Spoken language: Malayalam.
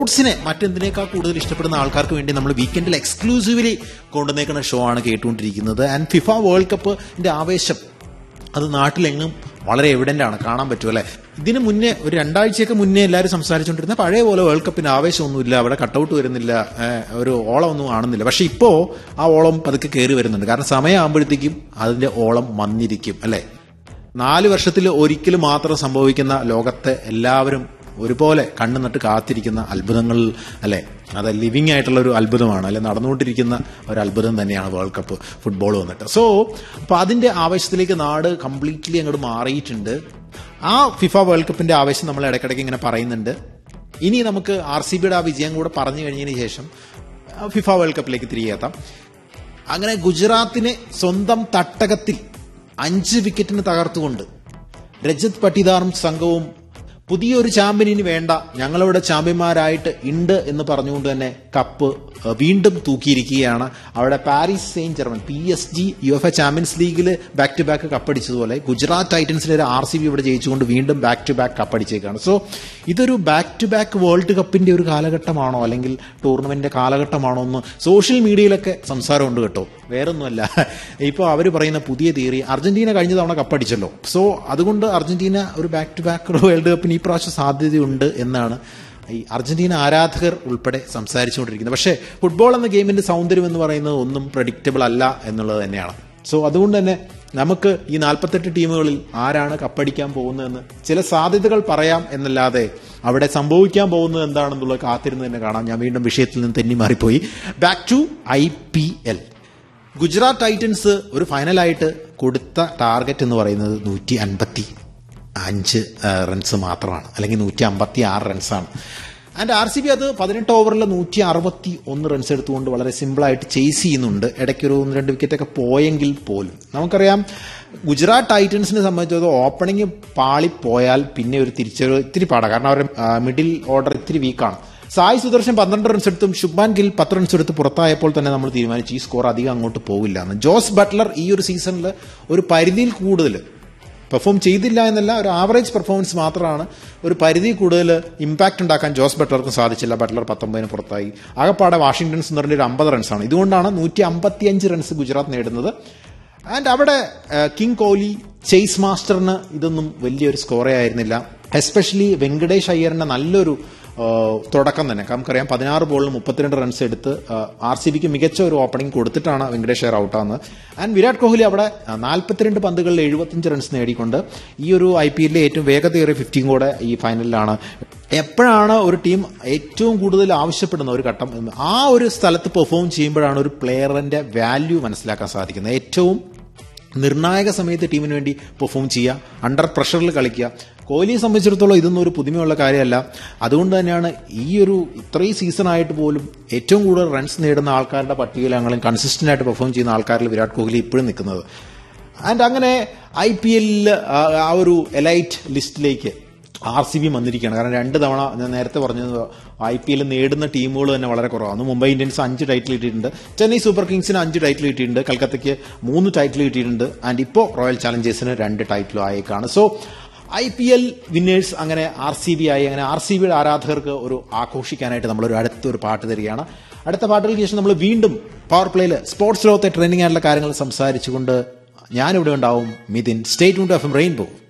സ്പോർട്സിനെ മറ്റെന്തിനേക്കാൾ കൂടുതൽ ഇഷ്ടപ്പെടുന്ന ആൾക്കാർക്ക് വേണ്ടി നമ്മൾ വീക്കെൻഡിൽ എക്സ്ക്ലൂസീവ്ലി കൊണ്ടുവന്നേക്കുന്ന ഷോ ആണ് കേട്ടുകൊണ്ടിരിക്കുന്നത് ആൻഡ് ഫിഫ വേൾഡ് കപ്പിന്റെ ആവേശം അത് നാട്ടിലെങ്ങും വളരെ എവിഡന്റ് ആണ് കാണാൻ പറ്റും അല്ലെ ഇതിന് മുന്നേ ഒരു രണ്ടാഴ്ചയൊക്കെ മുന്നേ എല്ലാവരും സംസാരിച്ചുകൊണ്ടിരുന്ന പഴയ പോലെ വേൾഡ് കപ്പിന് ആവേശമൊന്നുമില്ല അവിടെ കട്ടൗട്ട് വരുന്നില്ല ഏഹ്, ഒരു ഓളമൊന്നും കാണുന്നില്ല പക്ഷെ ഇപ്പോ ആ ഓളം പതുക്കെ കയറി വരുന്നുണ്ട് കാരണം സമയമാകുമ്പോഴത്തേക്കും അതിന്റെ ഓളം വന്നിരിക്കും അല്ലെ നാല് വർഷത്തിൽ ഒരിക്കൽ മാത്രം സംഭവിക്കുന്ന ലോകത്തെ എല്ലാവരും ഒരുപോലെ കണ്ണു നട്ട് കാത്തിരിക്കുന്ന അത്ഭുതങ്ങളിൽ അല്ലെ അത് ലിവിങ് ആയിട്ടുള്ള ഒരു അത്ഭുതമാണ് അല്ലെ നടന്നുകൊണ്ടിരിക്കുന്ന ഒരു അത്ഭുതം തന്നെയാണ് വേൾഡ് കപ്പ് ഫുട്ബോൾ വന്നിട്ട് സോ അപ്പൊ അതിന്റെ ആവേശത്തിലേക്ക് നാട് കംപ്ലീറ്റ്ലി അങ്ങോട്ട് മാറിയിട്ടുണ്ട് ആ ഫിഫ വേൾഡ് കപ്പിന്റെ ആവേശം നമ്മൾ ഇടയ്ക്കിടയ്ക്ക് ഇങ്ങനെ പറയുന്നുണ്ട് ഇനി നമുക്ക് ആർ സി ബിയുടെ ആ വിജയം കൂടെ പറഞ്ഞു കഴിഞ്ഞതിന് ശേഷം ആ ഫിഫ വേൾഡ് കപ്പിലേക്ക് തിരികെ എത്താം അങ്ങനെ ഗുജറാത്തിനെ സ്വന്തം തട്ടകത്തിൽ അഞ്ച് വിക്കറ്റിന് തകർത്തുകൊണ്ട് രജത് പട്ടിദാറും സംഘവും പുതിയൊരു ചാമ്പ്യനിന് വേണ്ട ഞങ്ങളിവിടെ ചാമ്പ്യന്മാരായിട്ട് ഉണ്ട് എന്ന് പറഞ്ഞുകൊണ്ട് തന്നെ കപ്പ് ഏഹ്, വീണ്ടും തൂക്കിയിരിക്കുകയാണ് അവിടെ Paris Saint Germain P S G U F A champions ലീഗിൽ ബാക്ക് ടു ബാക്ക് കപ്പടിച്ചതുപോലെ ഗുജറാത്ത് ടൈറ്റൻസിന്റെ ഒരു ആർ സി ബി ഇവിടെ ജയിച്ചുകൊണ്ട് വീണ്ടും ബാക്ക് ടു ബാക്ക് കപ്പടിച്ചേക്കാണ് സോ ഇതൊരു ബാക്ക് ടു ബാക്ക് വേൾഡ് കപ്പിന്റെ ഒരു കാലഘട്ടമാണോ അല്ലെങ്കിൽ ടൂർണമെന്റിന്റെ കാലഘട്ടമാണോ എന്ന് സോഷ്യൽ മീഡിയയിലൊക്കെ സംസാരമുണ്ട് കേട്ടോ വേറൊന്നുമല്ല ഇപ്പോൾ അവർ പറയുന്ന പുതിയ തിയറി അർജന്റീന കഴിഞ്ഞ തവണ കപ്പടിച്ചല്ലോ സോ അതുകൊണ്ട് അർജന്റീന ഒരു ബാക്ക് ടു ബാക്ക് വേൾഡ് കപ്പിന് ഈ പ്രാവശ്യം സാധ്യതയുണ്ട് എന്നാണ് ഈ അർജന്റീന ആരാധകർ ഉൾപ്പെടെ സംസാരിച്ചുകൊണ്ടിരിക്കുന്നത് പക്ഷേ ഫുട്ബോൾ എന്ന ഗെയിമിന്റെ സൗന്ദര്യം എന്ന് പറയുന്നത് ഒന്നും പ്രഡിക്റ്റബിൾ അല്ല എന്നുള്ളത് തന്നെയാണ് സോ അതുകൊണ്ട് തന്നെ നമുക്ക് ഈ നാൽപ്പത്തെട്ട് ടീമുകളിൽ ആരാണ് കപ്പടിക്കാൻ പോകുന്നതെന്ന് ചില സാധ്യതകൾ പറയാം എന്നല്ലാതെ അവിടെ സംഭവിക്കാൻ പോകുന്നത് എന്താണെന്നുള്ളത് കാത്തിരുന്ന് തന്നെ കാണാം ഞാൻ വീണ്ടും വിഷയത്തിൽ നിന്ന് തെന്നി മാറിപ്പോയി back to I P L Gujarat Titans ഒരു ഫൈനലായിട്ട് കൊടുത്ത ടാർഗറ്റ് എന്ന് പറയുന്നത് നൂറ്റി അൻപത്തി അഞ്ച് റൺസ് മാത്രമാണ് അല്ലെങ്കിൽ നൂറ്റി അമ്പത്തി ആറ് റൺസാണ് ആൻഡ് ആർ സി ബി അത് പതിനെട്ട് ഓവറിൽ നൂറ്റി അറുപത്തി ഒന്ന് റൺസ് എടുത്തുകൊണ്ട് വളരെ സിമ്പിളായിട്ട് ചേസ് ചെയ്യുന്നുണ്ട് ഇടയ്ക്ക് ഒരു ഒന്ന് രണ്ട് വിക്കറ്റൊക്കെ പോയെങ്കിൽ പോലും നമുക്കറിയാം ഗുജറാത്ത് ടൈറ്റൻസിനെ സംബന്ധിച്ചത് ഓപ്പണിംഗ് പാളിപ്പോയാൽ പിന്നെ ഒരു തിരിച്ചൊരു ഇത്തിരി പാടാണ് കാരണം അവരുടെ മിഡിൽ ഓർഡർ ഇത്തിരി വീക്കാണ് സായ് സുദർശൻ പന്ത്രണ്ട് റൺസ് എടുത്തും ശുഭാൻ ഗിൽ പത്ത് റൺസ് എടുത്ത് പുറത്തായപ്പോൾ തന്നെ നമ്മൾ തീരുമാനിച്ചു ഈ സ്കോർ അധികം അങ്ങോട്ട് പോവില്ല എന്ന് ജോസ് ബട്ട്ലർ ഈ ഒരു സീസണിൽ ഒരു പരിധിയിൽ കൂടുതൽ പെർഫോം ചെയ്തില്ല എന്നല്ല ഒരു ആവറേജ് പെർഫോമൻസ് മാത്രമാണ് ഒരു പരിധി കൂടുതൽ ഇമ്പാക്ട് ഉണ്ടാക്കാൻ ജോസ് ബട്ട്ലർക്ക് സാധിച്ചില്ല ബട്ട്ലർ പത്തൊമ്പതിന് പുറത്തായി ആകപ്പാടെ വാഷിംഗ്ടൺ സുന്ദറിന്റെ ഒരു അമ്പത് റൺസാണ് ഇതുകൊണ്ടാണ് നൂറ്റി അമ്പത്തിയഞ്ച് റൺസ് ഗുജറാത്ത് നേടുന്നത് ആൻഡ് അവിടെ ഏഹ്, കിങ് കോഹ്ലി ചേസ് മാസ്റ്ററിന് ഇതൊന്നും വലിയൊരു സ്കോറേ ആയിരുന്നില്ല എസ്പെഷ്യലി വെങ്കടേഷ് അയ്യറിന്റെ നല്ലൊരു ഏഹ്, തുടക്കം തന്നെ നമുക്കറിയാം പതിനാറ് ബോളിൽ മുപ്പത്തിരണ്ട് റൺസ് എടുത്ത് ആർ സി ബിക്ക് മികച്ച ഒരു ഓപ്പണിംഗ് കൊടുത്തിട്ടാണ് വെങ്കടേഷ് അയ്യർ ഔട്ടാകുന്നത് ആൻഡ് വിരാട് കോഹ്ലി അവിടെ നാൽപ്പത്തിരണ്ട് പന്തുകളിൽ എഴുപത്തിയഞ്ച് റൺസ് നേടിക്കൊണ്ട് ഈ ഒരു ഐ പി എല്ലിലെ ഏറ്റവും വേഗതയേറിയ ഫിഫ്റ്റിയും കൂടെ ഈ ഫൈനലിലാണ് എപ്പോഴാണ് ഒരു ടീം ഏറ്റവും കൂടുതൽ ആവശ്യപ്പെടുന്ന ഒരു ഘട്ടം എന്ന് ആ ഒരു സ്ഥലത്ത് പെർഫോം ചെയ്യുമ്പോഴാണ് ഒരു പ്ലെയറിന്റെ വാല്യൂ മനസ്സിലാക്കാൻ സാധിക്കുന്നത് ഏറ്റവും നിർണായക സമയത്ത് ടീമിന് വേണ്ടി പെർഫോം ചെയ്യുക അണ്ടർ പ്രഷറിൽ കളിക്കുക കോഹ്ലിയെ സംബന്ധിച്ചിടത്തോളം ഇതൊന്നും ഒരു പുതുമയുള്ള കാര്യമല്ല അതുകൊണ്ട് തന്നെയാണ് ഈ ഒരു ഇത്രയും സീസൺ ആയിട്ട് പോലും ഏറ്റവും കൂടുതൽ റൺസ് നേടുന്ന ആൾക്കാരുടെ പട്ടികയിൽ ഞങ്ങളും കൺസിസ്റ്റന്റ് ആയിട്ട് പെർഫോം ചെയ്യുന്ന ആൾക്കാരിൽ വിരാട് കോഹ്ലി ഇപ്പോഴും നിൽക്കുന്നത് ആൻഡ് അങ്ങനെ ഐ പി എല്ലിൽ ആ ഒരു എലൈറ്റ് ലിസ്റ്റിലേക്ക് ആർ സി ബി വന്നിരിക്കുകയാണ് കാരണം രണ്ട് തവണ ഞാൻ നേരത്തെ പറഞ്ഞത് ഐ പി എൽ നേടുന്ന ടീമുകൾ തന്നെ വളരെ കുറവാണ് മുംബൈ ഇന്ത്യൻസ് അഞ്ച് ടൈറ്റിൽ കിട്ടിയിട്ടുണ്ട് ചെന്നൈ സൂപ്പർ കിങ്സിന് അഞ്ച് ടൈറ്റിൽ കിട്ടിയിട്ടുണ്ട് കൽക്കത്തയ്ക്ക് മൂന്ന് ടൈറ്റിൽ കിട്ടിയിട്ടുണ്ട് ആൻഡ് ഇപ്പോൾ റോയൽ ചാലഞ്ചേഴ്സിന് രണ്ട് ടൈറ്റിലും ആയേക്കാണ് so I P L winners അങ്ങനെ ആർ സി ബി ആയി അങ്ങനെ ആർ സി ബിയുടെ ആരാധകർക്ക് ഒരു ആഘോഷിക്കാനായിട്ട് നമ്മളൊരു അടുത്തൊരു പാട്ട് തരികയാണ് അടുത്ത പാട്ടുകൾക്ക് ശേഷം നമ്മൾ വീണ്ടും പവർ പ്ലേയിൽ സ്പോർട്സ് ലോകത്തെ ട്രെയിനിങ് ആയിട്ടുള്ള കാര്യങ്ങൾ സംസാരിച്ചുകൊണ്ട് ഞാനിവിടെ ഉണ്ടാവും മിഥിൻ സ്റ്റേറ്റ് ഉണ്ട് എഫ് എം റെയിൻബോ